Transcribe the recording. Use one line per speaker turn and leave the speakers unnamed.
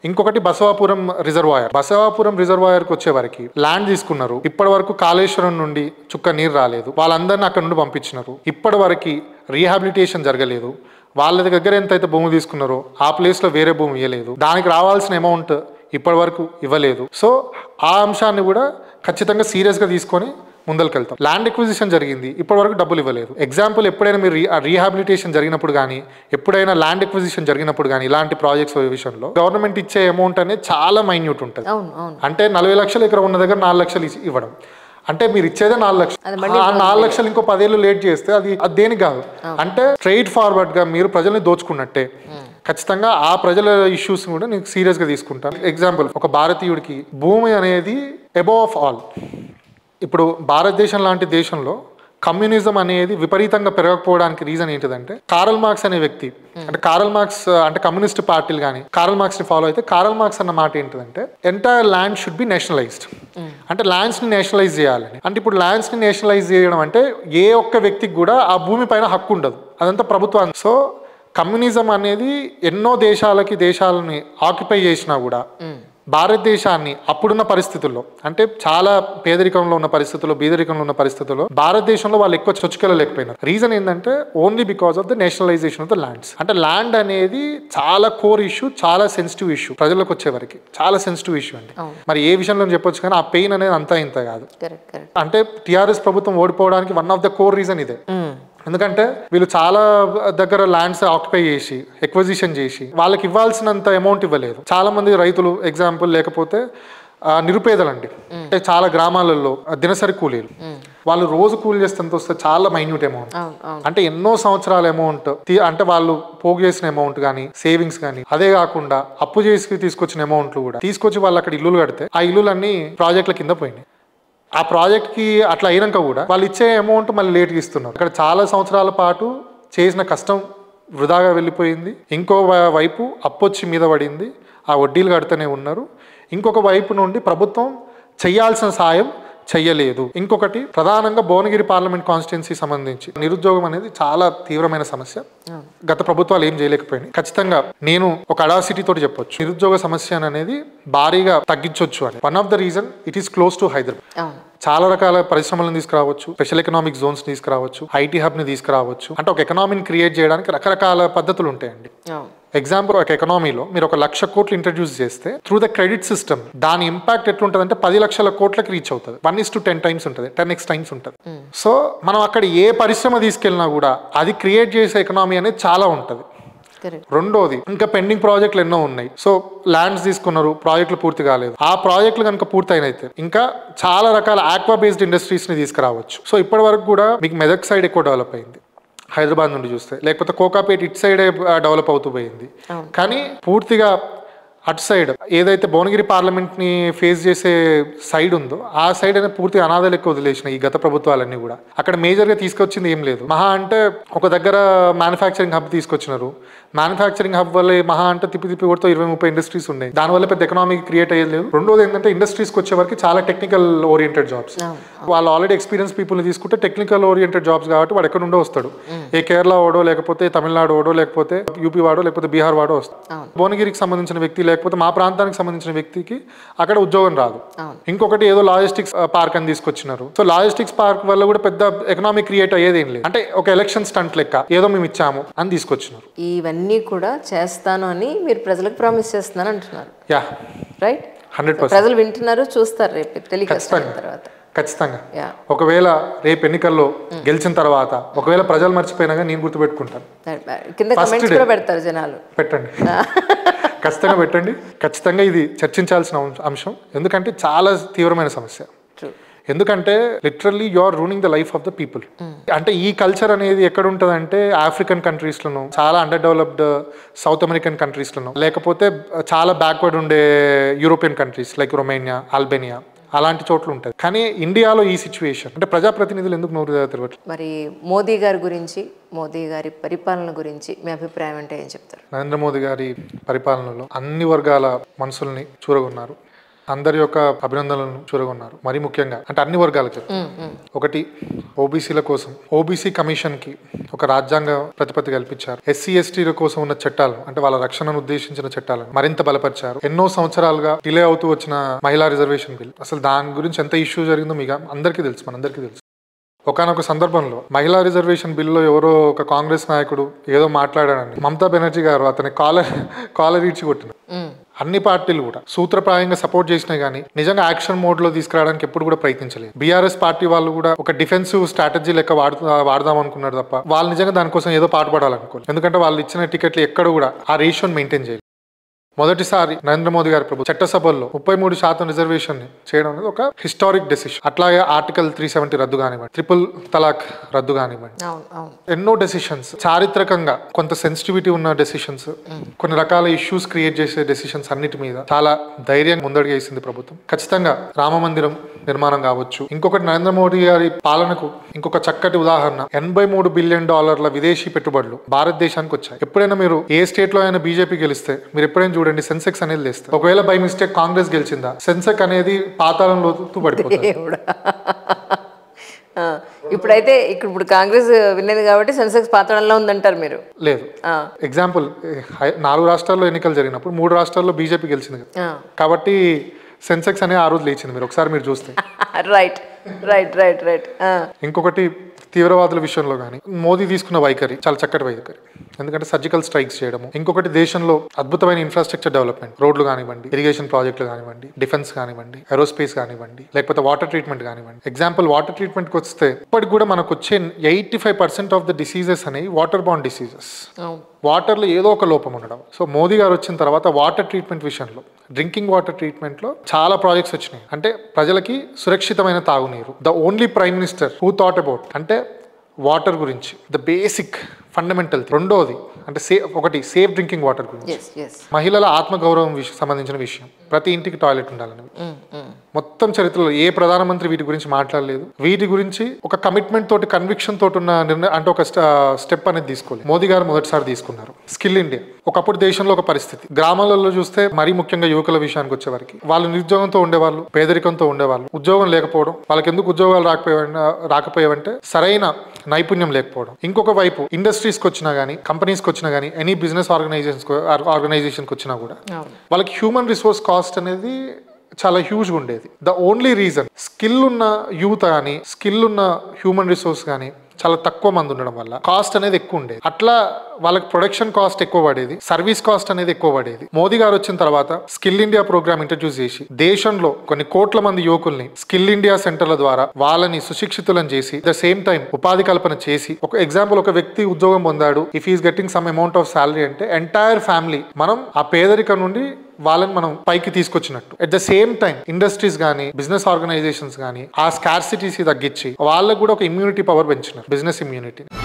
ఇంకొకటి Basavapuram reservoir Basavapuram reservoir కి వచ్చే వరకు ల్యాండ్ తీసుకున్నారు ఇప్పటి వరకు కాళేశ్వరం నుండి చుక్క నీరు రాలేదు వాళ్ళందరిని అక్కడ నుండి పంపించినారు ఇప్పటి వరకు రీహాబిలిటేషన్ జరగలేదు వాళ్ళ దగ్గర ఎంతైతే భూమి తీసుకున్నారో ఆ ప్లేస్ లో వేరే భూమి ఇవ్వలేదు దానికి రావాల్సిన అమౌంట్ ఇప్పటి వరకు ఇవ్వలేదు సో ఆ అంశాన్ని కూడా ఖచ్చితంగా సీరియస్ గా తీసుకొని ముందరికెళ్తాం ల్యాండ్ ఎక్విజిషన్ జరిగింది ఇప్పటి వరకు డబ్బులు ఇవ్వలేదు ఎగ్జాంపుల్ ఎప్పుడైనా మీరు రీహాబిలిటేషన్ జరిగినప్పుడు కానీ ఎప్పుడైనా ల్యాండ్ ఎక్విజిషన్ జరిగినప్పుడు కానీ ఇలాంటి ప్రాజెక్ట్స్ విషయంలో గవర్నమెంట్ ఇచ్చే అమౌంట్ అనేది చాలా మైన్యూట్ ఉంటుంది
అవును అవును
అంటే నలభై లక్షలు ఇక్కడ ఉన్న దగ్గర నాలుగు లక్షలు ఇచ్చి- ఇవ్వడం అంటే మీరు ఇచ్చేదే నాలుగు
అది
లక్షలు ఆ నాలుగు లక్షలు ఇంకో పదేళ్ళు లేట్ చేస్తే అది అది దేనికి కాదు అంటే స్ట్రైట్ ఫార్వర్డ్ గా మీరు ప్రజల్ని దోచుకున్నట్టే ఖచ్చితంగా ఆ ప్రజల ఇష్యూస్ కూడా నేను సీరియస్ గా తీసుకుంటాను ఎగ్జాంపుల్ ఒక భారతీయుడికి భూమి అనేది అబోవ్ ఆఫ్ ఆల్ ఇప్పుడు భారతదేశం లాంటి దేశంలో కమ్యూనిజం అనేది విపరీతంగా పెరగకపోవడానికి రీజన్ ఏంటిదంటే కారల్ మార్క్స్ అనే వ్యక్తి అంటే కారల్ మార్క్స్ అంటే కమ్యూనిస్ట్ పార్టీలు కానీ కారల్ మార్క్స్ ని ఫాలో అయితే కారల్ మార్క్స్ అన్న మాట ఏంటిదంటే entire land should be nationalized అంటే ల్యాండ్స్ ని నేషనలైజ్ చేయాలని అంటే ఇప్పుడు ల్యాండ్స్ ని నేషనలైజ్ చేయడం అంటే ఏ ఒక్క వ్యక్తికి కూడా ఆ భూమి పైన హక్కు ఉండదు అదంతా ప్రభుత్వాన్ని సో కమ్యూనిజం అనేది ఎన్నో దేశాలకి దేశాలని ఆక్యుపై చేసినా కూడా భారతదేశాన్ని అప్పుడున్న పరిస్థితుల్లో అంటే చాలా పేదరికంలో ఉన్న పరిస్థితుల్లో బీదరికంలో ఉన్న పరిస్థితుల్లో భారతదేశంలో వాళ్ళు ఎక్కువ చొచ్చుకెళ్ళలేకపోయినారు రీజన్ ఏంటంటే only because of the nationalization of the lands అంటే ల్యాండ్ అనేది చాలా కోర్ ఇష్యూ చాలా సెన్సిటివ్ ఇష్యూ ప్రజలకు వచ్చే వరకు చాలా సెన్సిటివ్ ఇష్యూ అండి మరి ఏ విషయంలో చెప్పొచ్చు కానీ ఆ పెయిన్ అనేది అంతా ఇంత కాదు
కరెక్ట్ కరెక్ట్
అంటే టిఆర్ఎస్ ప్రభుత్వం ఓడిపోవడానికి one of the core reason ఇదే ఎందుకంటే వీళ్ళు చాలా దగ్గర ల్యాండ్స్ ఆక్యుపై చేసి ఎక్విజిషన్ చేసి వాళ్ళకి ఇవ్వాల్సినంత అమౌంట్ ఇవ్వలేదు చాలా మంది రైతులు ఎగ్జాంపుల్ లేకపోతే ఆ, నిరుపేదలండి అంటే చాలా గ్రామాలలో ఆ, దినసరి కూలీలు వాళ్ళు రోజు కూలి చేస్తే వస్తే చాలా మైన్యూట్ అమౌంట్
అవును అవును
అంటే ఎన్నో సంవత్సరాల అమౌంట్ అంటే వాళ్ళు పోగు చేసిన అమౌంట్ కానీ సేవింగ్స్ కానీ అదే కాకుండా అప్పు చేసి తీసుకొచ్చిన అమౌంట్లు కూడా తీసుకొచ్చి వాళ్ళు అక్కడ ఇల్లులు కడితే ఆ ఇల్లులన్నీ ప్రాజెక్టుల కింద పోయినాయి ఆ ప్రాజెక్ట్ కి అట్లా అయినాక కూడా వాళ్ళు ఇచ్చే అమౌంట్ మళ్ళీ లేట్గా ఇస్తున్నారు ఇక్కడ చాలా సంవత్సరాల పాటు చేసిన కష్టం వృధాగా వెళ్ళిపోయింది ఇంకో వ- వైపు అప్పొచ్చి మీద పడింది ఆ వడ్డీలు కడుతూనే ఉన్నారు ఇంకొక వైపు నుండి ప్రభుత్వం చేయాల్సిన సాయం చెయ్యలేదు ఇంకొకటి ప్రధానంగా భువనగిరి పార్లమెంట్ కాన్స్టిట్యున్సీ సంబంధించి నిరుద్యోగం అనేది చాలా తీవ్రమైన సమస్య గత ప్రభుత్వాలు ఏం చేయలేకపోయినాయి ఖచ్చితంగా నేను ఒక అడాసిటీ తోటి చెప్పొచ్చు నిరుద్యోగ సమస్య అనేది భారీగా తగ్గించవచ్చు అని one of the reason it is close to Hyderabad
అవును
చాలా రకాల పరిశ్రమలను తీసుకురావచ్చు స్పెషల్ ఎకనామిక్ జోన్స్ తీసుకురావచ్చు ఐటీ హబ్ ని తీసుకురావచ్చు అంటే ఒక ఎకనామీని క్రియేట్ చేయడానికి రకరకాల పద్ధతులు ఉంటాయండి
అవును
ఎగ్జాంపుల్ ఒక ఎకనామీలో మీరు ఒక లక్ష కోట్లు ఇంట్రడ్యూస్ చేస్తే త్రూ ద క్రెడిట్ సిస్టమ్ దాని ఇంపాక్ట్ ఎట్లుంటుంది అంటే పది లక్షల కోట్లకి రీచ్ అవుతుంది one is to ten times ఉంటుంది టెన్ ఎక్స్ టైమ్స్ ఉంటుంది సో మనం అక్కడ ఏ పరిశ్రమ తీసుకెళ్ళినా కూడా అది క్రియేట్ చేసే ఎకనామీ అనేది చాలా ఉంటుంది
కరెక్ట్
రెండోది ఇంకా పెండింగ్ ప్రాజెక్టులు ఎన్నో ఉన్నాయి సో ల్యాండ్స్ తీసుకున్నారు ప్రాజెక్టులు పూర్తి కాలేదు ఆ ప్రాజెక్టులు కనుక పూర్తయినైతే ఇంకా చాలా రకాల ఆక్వా బేస్డ్ ఇండస్ట్రీస్ ని తీసుకురావచ్చు సో ఇప్పటి వరకు కూడా మీకు మెదక్ సైడ్ ఎక్కువ డెవలప్ అయింది హైదరాబాద్ నుండి చూస్తే లేకపోతే కోకాపేట్ ఇటు సైడే డెవలప్ అవుతూ పోయింది కానీ పూర్తిగా అటు సైడ్ ఏదైతే భువనగిరి పార్లమెంట్ ని ఫేస్ చేసే సైడ్ ఉందో ఆ సైడ్ అనేది పూర్తిగా అనాథలు ఎక్కువ వదిలేసిన ఈ గత ప్రభుత్వాలన్నీ కూడా అక్కడ మేజర్ గా తీసుకొచ్చింది ఏం లేదు మహా అంటే ఒక దగ్గర మ్యానుఫ్యాక్చరింగ్ హబ్ తీసుకొచ్చినారు మ్యానుఫ్యాక్చరింగ్ హబ్ వల్ల మహా అంటే తిప్పి తిప్పి కొడుతూ ఇరవై ముప్పై ఇండస్ట్రీస్ ఉన్నాయి దానివల్ల పెద్ద ఎకనామిక్ క్రియేట్ అయ్యేది లేదు రెండోది ఏంటంటే ఇండస్ట్రీస్కి వచ్చే వరకు చాలా టెక్నికల్ ఓరియంటెడ్ జాబ్స్ వాళ్ళు ఆల్రెడీ ఎక్స్పీరియన్స్ పీపుల్ తీసుకుంటే టెక్నికల్ ఓరియంటెడ్ జాబ్స్ కాబట్టి వాడు ఎక్కడ నుండో వస్తాడు ఏ కేరళ వాడో లేకపోతే తమిళనాడు వాడో లేకపోతే యూపీ వాడో లేకపోతే బీహార్ వాడో వస్తాడు
అవును.
భువనగిరికి సంబంధించిన వ్యక్తి లేకపోతే మా ప్రాంతానికి సంబంధించిన వ్యక్తికి అక్కడ ఉద్యోగం రాదు
అవును.
ఇంకొకటి ఏదో లాజిస్టిక్స్ పార్క్ అని తీసుకొచ్చినారు సో లాజిస్టిక్స్ పార్క్ వల్ల కూడా పెద్ద ఎకనామిక్ క్రియేట్ అయ్యేది ఏం లేదు అంటే ఒక ఎలక్షన్ స్టంట్ లెక్క ఏదో మేము ఇచ్చాము అని తీసుకొచ్చినారు
ఇవన్నీ కూడా చేస్తాను అని మీరు ప్రజలకు ప్రామిస్ చేస్తున్నాను అంటున్నారు
యా
రైట్
హండ్రెడ్ పర్సెంట్
ప్రజలు వింటున్నారు చూస్తారు రేపు టెలికాస్ట్ అయిన తర్వాత
ఖచ్చితంగా
యా
ఒకవేళ రేపు ఎన్నికల్లో గెలిచిన తర్వాత ఒకవేళ ప్రజలు మర్చిపోయినా కానీ నేను గుర్తుపెట్టుకుంటాను
కింద కమెంట్స్ కూడా పెడతారు జనాలు
పెట్టండి ఖచ్చితంగా పెట్టండి ఖచ్చితంగా ఇది చర్చించాల్సిన అంశ- అంశం ఎందుకంటే చాలా తీవ్రమైన సమస్య
ట్రూ
ఎందుకంటే literally you are running the life of the people అంటే ఈ కల్చర్ అనేది ఎక్కడ ఉంటుందంటే ఆఫ్రికన్ కంట్రీస్లోను చాలా అండర్ డెవలప్డ్ సౌత్ అమెరికన్ కంట్రీస్లోను లేకపోతే చాలా బ్యాక్వర్డ్ ఉండే European countries like Romania Albania అలాంటి చోట్ల ఉంటుంది కానీ ఇండియాలో ఈ సిచ్యువేషన్ అంటే ప్రజాప్రతినిధులు ఎందుకు నోరు తిరగట్లేదు
మరి మోదీ గారి గురించి మోదీ గారి పరిపాలన గురించి మీ అభిప్రాయం అంటే ఏం చెప్తారు
నరేంద్ర మోదీ గారి పరిపాలనలో అన్ని వర్గాల మనుషుల్ని చూరగొన్నారు అందరి యొక్క అభినందనలను చూరగొన్నారు మరి ముఖ్యంగా అంటే అన్ని వర్గాలకి ఒకటి ఓబీసీల కోసం ఓబీసీ కమిషన్ కి ఒక రాజ్యాంగ ప్రతిపత్తి కల్పించారు ఎస్సీ ఎస్టీల కోసం ఉన్న చట్టాలను అంటే వాళ్ళ రక్షణను ఉద్దేశించిన చట్టాలను మరింత బలపరిచారు ఎన్నో సంవత్సరాలుగా డిలే అవుతూ వచ్చిన మహిళా రిజర్వేషన్ బిల్ అసలు దాని గురించి ఎంత ఇష్యూ జరిగిందో మీకు అందరికీ తెలుసు మనందరికీ తెలుసు ఒకనొక సందర్భంలో మహిళా రిజర్వేషన్ బిల్లులో ఎవరో ఒక కాంగ్రెస్ నాయకుడు ఏదో మాట్లాడాడని మమతా బెనర్జీ గారు అతని కాలర్ కాలర్ ఈడ్చి కొట్టిన అన్ని పార్టీలు కూడా సూత్రప్రాయంగా సపోర్ట్ చేసినాయి కానీ నిజంగా యాక్షన్ మోడ్ లో తీసుకురావడానికి ఎప్పుడు కూడా ప్రయత్నించలేదు బీఆర్ఎస్ పార్టీ వాళ్ళు కూడా ఒక డిఫెన్సివ్ స్ట్రాటజీ లెక్క వాడుతూ వాడదాం అనుకున్నారు తప్ప వాళ్ళు నిజంగా దానికోసం ఏదో పాటుపడాలనుకోలేదు ఎందుకంటే వాళ్ళు ఇచ్చిన టికెట్లు ఎక్కడ కూడా ఆ రేషియోని మెయింటైన్ చేయలేదు మొదటిసారి నరేంద్ర మోదీ గారి ప్రభుత్వం చట్టసభల్లో ముప్పై మూడు శాతం రిజర్వేషన్ చేయడం అనేది ఒక హిస్టారిక్ డెసిషన్ అట్లాగే ఆర్టికల్ త్రీ సెవెంటీ రద్దు కానివ్వండి ట్రిపుల్ తలాక్ రద్దు కానివ్వండి
అవును అవును
ఎన్నో డెసిషన్స్ చారిత్రకంగా కొంత సెన్సిటివిటీ ఉన్న డెసిషన్స్ కొన్ని రకాల ఇష్యూస్ క్రియేట్ చేసే డెసిషన్స్ అన్నిటి మీద చాలా ధైర్యం ముందడుగు వేసింది ప్రభుత్వం ఖచ్చితంగా రామ మందిరం నిర్మాణం కావచ్చు ఇంకొకటి నరేంద్ర మోడీ గారి పాలనకు ఇంకొక చక్కటి ఉదాహరణ ఎనభై మూడు బిలియన్ డాలర్ల విదేశీ పెట్టుబడులు భారతదేశానికి వచ్చాయి ఎప్పుడైనా మీరు ఏ స్టేట్ లో అయినా బీజేపీ గెలిస్తే మీరు ఎప్పుడైనా చూడండి సెన్సెక్స్ అనేది లేస్తే ఒకవేళ బై మిస్టేక్ కాంగ్రెస్ గెలిచిందా సెన్సెక్ అనేది పాతాళంలో పడిపోతుంది
దేవుడా ఆ, ఇప్పుడైతే ఇక్కడ ఇప్పుడు కాంగ్రెస్ విన్నది కాబట్టి సెన్సెక్స్ పాత్రలో ఉందంటారు మీరు
లేదు
ఆ,
ఎగ్జాంపుల్ నాలుగు రాష్ట్రాల్లో ఎన్నికలు జరిగినప్పుడు మూడు రాష్ట్రాల్లో బీజేపీ గెలిచింది కదా
ఆ.
కాబట్టి సెన్సెక్స్ అనే ఆ రోజు లేచింది మీరు ఒకసారి మీరు చూస్తే
రైట్ రైట్ రైట్ రైట్ ఆ,
ఇంకొకటి తీవ్రవాదుల విషయంలో కానీ మోదీ తీసుకున్న వైఖరి చాలా చక్కటి వైఖరి ఎందుకంటే సర్జికల్ స్ట్రైక్స్ చేయడము ఇంకొకటి దేశంలో అద్భుతమైన ఇన్ఫ్రాస్ట్రక్చర్ డెవలప్మెంట్ రోడ్లు కానివ్వండి ఇరిగేషన్ ప్రాజెక్టులు కానివ్వండి డిఫెన్స్ కానివ్వండి ఏరోస్పేస్ కానివ్వండి లేకపోతే వాటర్ ట్రీట్మెంట్ కానివ్వండి ఎగ్జాంపుల్ వాటర్ ట్రీట్మెంట్కి వస్తే ఇప్పటికి కూడా మనకు వచ్చే eighty five percent of the diseases అనేవి వాటర్ బాండ్ డిసీజెస్
అవును
వాటర్లో ఏదో ఒక లోపం ఉండడం సో మోదీ గారు వచ్చిన తర్వాత వాటర్ ట్రీట్మెంట్ విషయంలో డ్రింకింగ్ వాటర్ ట్రీట్మెంట్లో చాలా ప్రాజెక్ట్స్ వచ్చినాయి అంటే ప్రజలకి సురక్షితమైన తాగునీరు the only prime minister who thought about అంటే వాటర్ గురించి ద బేసిక్ ఫండమెంటల్ రెండోది అంటే సే ఒకటి సేఫ్ డ్రింకింగ్ వాటర్ గురించి
ఎస్ ఎస్
మహిళల ఆత్మగౌరవం విష- సంబంధించిన విషయం ప్రతి ఇంటికి టాయిలెట్ ఉండాలని మొత్తం చరిత్రలో ఏ ప్రధానమంత్రి వీటి గురించి మాట్లాడలేదు వీటి గురించి ఒక కమిట్మెంట్ తోటి కన్విక్షన్ తోటి ఉన్న నిర్ణయం అంటే ఒక స్టెప్ అనేది తీసుకోలేదు మోదీ గారు మొదటిసారి తీసుకున్నారు స్కిల్ ఇండియా ఒకప్పుడు దేశంలో ఒక పరిస్థితి గ్రామాలలో చూస్తే మరీ ముఖ్యంగా యువకుల విషయానికి వచ్చేవారికి వాళ్ళు నిరుద్యోగంతో ఉండేవాళ్ళు పేదరికంతో ఉండేవాళ్ళు ఉద్యోగం లేకపోవడం వాళ్ళకి ఎందుకు ఉద్యోగాలు రాకపోయా రాకపోయావంటే సరైన నైపుణ్యం లేకపోవడం ఇంకొక వైపు ఇండస్ట్రీస్కి వచ్చినా కానీ కంపెనీస్కి వచ్చినా కానీ ఎనీ బిజినెస్ ఆర్గనైజేషన్స్ ఆర్గనైజేషన్కి వచ్చినా కూడా
అవును
వాళ్ళకి హ్యూమన్ రిసోర్స్ కాస్ట్ అనేది చాలా హ్యూజ్గా ఉండేది ద ఓన్లీ రీజన్ స్కిల్ ఉన్న యూత్ కానీ స్కిల్ ఉన్న హ్యూమన్ రిసోర్స్ కానీ చాలా తక్కువ మంది ఉండడం వల్ల కాస్ట్ అనేది ఎక్కువ ఉండేది అట్లా వాళ్ళకి ప్రొడక్షన్ కాస్ట్ ఎక్కువ పడేది సర్వీస్ కాస్ట్ అనేది ఎక్కువ పడేది మోదీ గారు వచ్చిన తర్వాత స్కిల్ ఇండియా ప్రోగ్రామ్ ఇంట్రడ్యూస్ చేసి దేశంలో కొన్ని కోట్ల మంది యువకుల్ని స్కిల్ ఇండియా సెంటర్ల ద్వారా వాళ్ళని సుశిక్షితులను చేసి ద సేమ్ టైం ఉపాధి కల్పన చేసి ఒక ఎగ్జాంపుల్ ఒక వ్యక్తి ఉద్యోగం పొందాడు if is getting some amount of salary అంటే ఎంటైర్ ఫ్యామిలీ మనం ఆ పేదరికం నుండి వాళ్ళని మనం పైకి తీసుకొచ్చినట్టు at the same time industries కానీ బిజినెస్ ఆర్గనైజేషన్స్ కానీ ఆ స్కార్సిటీస్ తగ్గించి వాళ్ళకు కూడా ఒక ఇమ్యూనిటీ పవర్ పెంచినారు బిజినెస్ ఇమ్యూనిటీ